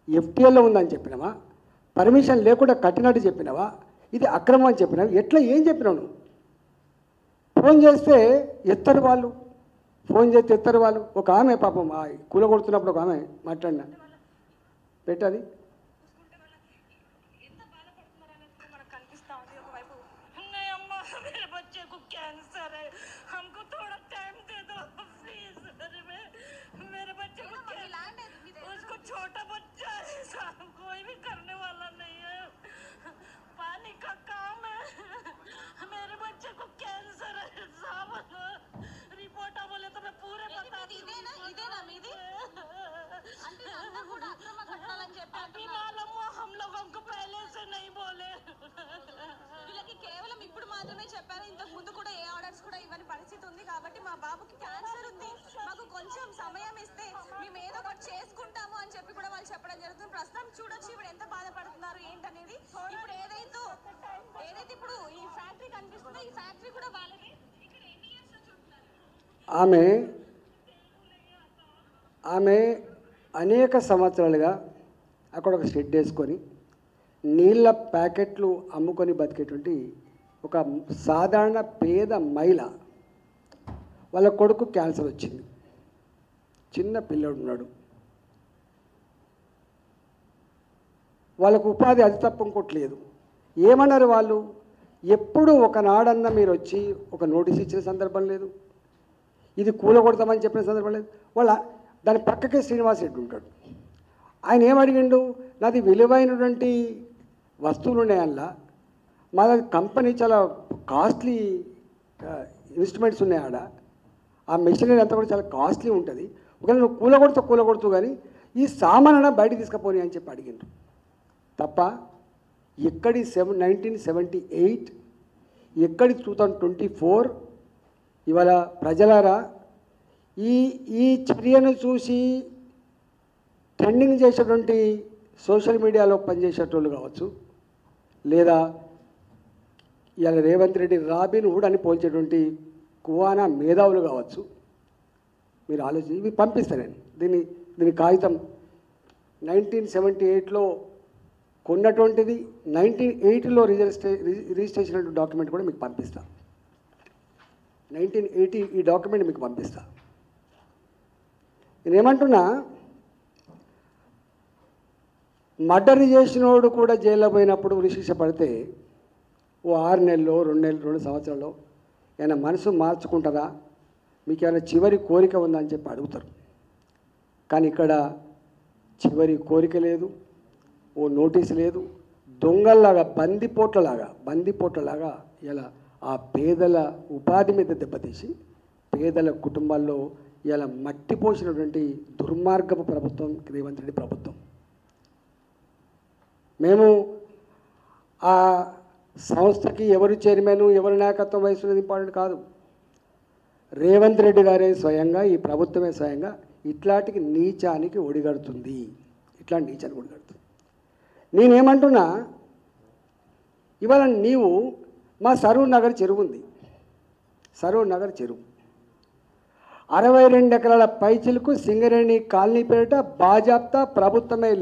ఎఫ్టీఎల్లో ఉందని చెప్పినావా పర్మిషన్ లేకుండా కట్టినట్టు చెప్పినావా ఇది అక్రమం అని చెప్పినావు ఎట్లా ఏం చెప్పినావు నువ్వు ఫోన్ చేస్తే ఎత్తరు వాళ్ళు ఫోన్ చేస్తే ఎత్తరు వాళ్ళు ఒక ఆమె పాపం ఆ కూల కొడుతున్నప్పుడు ఒక ఆమె మాట్లాడినా పెట్టాలి ఎంత బాధపడుతున్నారు అనేది కూడా మనకు కనిపిస్తా ఉంది ఒకవైపు नहीं अम्मा मेरे बच्चे को कैंसर है हमको थोड़ा टाइम दे दो प्लीज अरे मैं मेरे बच्चे को कैंसर उसको छोटा बच्चा है साहब कोई भी करने वाला नहीं है पानी का काम है मेरे बच्चे को कैंसर है साहब रिपोर्ट बोले तो मैं पूरे बता ఇదేనా ఇదేనా మీది అంటే ఇదంతా కూడా అక్రమ కట్టాలని చెప్పి अभी అంటున్నారు. मालूम हुआ हम लोगों को पहले से नहीं बोले వీళ్ళకి కేవలం ఇప్పుడు మాత్రమే చెప్పారు ఇంతకు ముందు కూడా ఏ ఆర్డర్స్ కూడా ఇవ్వని పరిస్థితి ఉంది కాబట్టి మా బాబుకి క్యాన్సర్ ఉంది మాకు కొంచెం సమయం ఇస్తే మేము ఏదో ఒకటి చేసుకుంటాము అని చెప్పి కూడా వాళ్ళు చెప్పడం జరుగుతుంది ప్రస్తుతం చూడొచ్చు ఇప్పుడు ఎంత బాధపడుతున్నారు ఏంటనేది ఇప్పుడు ఏదైతే ఏదైతే ఇప్పుడు ఈ ఫ్యాక్టరీ కనిపిస్తుందో ఈ ఫ్యాక్టరీ కూడా వాళ్ళది ఇక్కడ ఎన్ని ఇయర్స్ నుంచి ఉంటున్నారు ఆమె ఆమె అనేక సంవత్సరాలుగా అక్కడ ఒక షెడ్ వేసుకొని నీళ్ళ ప్యాకెట్లు అమ్ముకొని బతికేటువంటి ఒక సాధారణ పేద మహిళ వాళ్ళ కొడుకు క్యాన్సర్ వచ్చింది చిన్న పిల్లడు ఉన్నాడు వాళ్ళకు ఉపాధి అది తప్ప ఇంకోటి లేదు ఏమన్నారు వాళ్ళు ఎప్పుడు ఒకనాడన్నా మీరు వచ్చి ఒక నోటీస్ ఇచ్చిన సందర్భం లేదు ఇది కూలగొడతామని చెప్పిన సందర్భం లేదు వాళ్ళ దాని పక్కకే శ్రీనివాస్ రెడ్డి ఉంటాడు ఆయన ఏమడిగిండు నాది విలువైనటువంటి వస్తువులు ఉన్నాయి అందులో మా దగ్గర కంపెనీ చాలా కాస్ట్లీ ఇన్స్ట్రుమెంట్స్ ఉన్నాయి ఆడ ఆ మెషినరీ అంతా కూడా చాలా కాస్ట్లీ ఉంటుంది ఒకవేళ నువ్వు కూలగొడుతూ కూలగొడుతూ కానీ ఈ సామాన్ బయట తీసుకుపోని అని చెప్పి అడిగిండ్రు తప్ప ఎక్కడి సెవెన్ నైన్టీన్ సెవెంటీ ఎయిట్ ఎక్కడి టూ థౌజండ్ ట్వంటీ ఫోర్ ఇవాళ ప్రజలారా ఈ ఈ చర్యను చూసి ట్రెండింగ్ చేసేటువంటి సోషల్ మీడియాలో పనిచేసేటోళ్ళు కావచ్చు లేదా ఇవాళ రేవంత్ రెడ్డి రాబిన్ హుడ్ అని పోల్చేటువంటి కువానా మేధావులు కావచ్చు మీరు ఆలోచించి ఇవి పంపిస్తాను నేను దీన్ని దీని కాగితం నైన్టీన్ సెవెంటీ ఎయిట్లో కొన్నటువంటిది నైన్టీన్ ఎయిటీలో రిజిస్ట్రే రిజిస్ట్రేషన్ డాక్యుమెంట్ కూడా మీకు పంపిస్తాను నైన్టీన్ ఎయిటీ ఈ డాక్యుమెంట్ మీకు పంపిస్తా నేను ఏమంటున్నా మర్డర్ చేసినోడు కూడా జైల్లో పోయినప్పుడు ఉరిశిక్ష పడితే ఓ ఆరు నెలలు రెండు నెలలు రెండు సంవత్సరాలు ఏమైనా మనసు మార్చుకుంటారా మీకు ఏమైనా చివరి కోరిక ఉందా అని చెప్పి అడుగుతారు కానీ ఇక్కడ చివరి కోరిక లేదు ఓ నోటీస్ లేదు దొంగల్లాగా బందిపోట్లలాగా బందిపోట్లలాగా ఇలా ఆ పేదల ఉపాధి మీద దెబ్బతీసి పేదల కుటుంబాల్లో ఇలా మట్టిపోసినటువంటి దుర్మార్గపు ప్రభుత్వం రేవంత్ రెడ్డి ప్రభుత్వం మేము ఆ సంస్థకి ఎవరు చైర్మన్ ఎవరు నాయకత్వం వహిస్తున్నది ఇంపార్టెంట్ కాదు రేవంత్ రెడ్డి గారే స్వయంగా ఈ ప్రభుత్వమే స్వయంగా ఇట్లాంటికి నీచానికి ఒడిగడుతుంది ఇట్లాంటి నీచానికి ఒడిగడుతుంది నేనేమంటున్నా ఇవాళ నీవు మా సరూర్ నగర్ చెరువు ఉంది సరూర్ నగర్ చెరువు అరవై రెండు ఎకరాల పైచిలకు సింగరేణి కాలనీ పేరిట బాజాప్తా ప్రభుత్వమే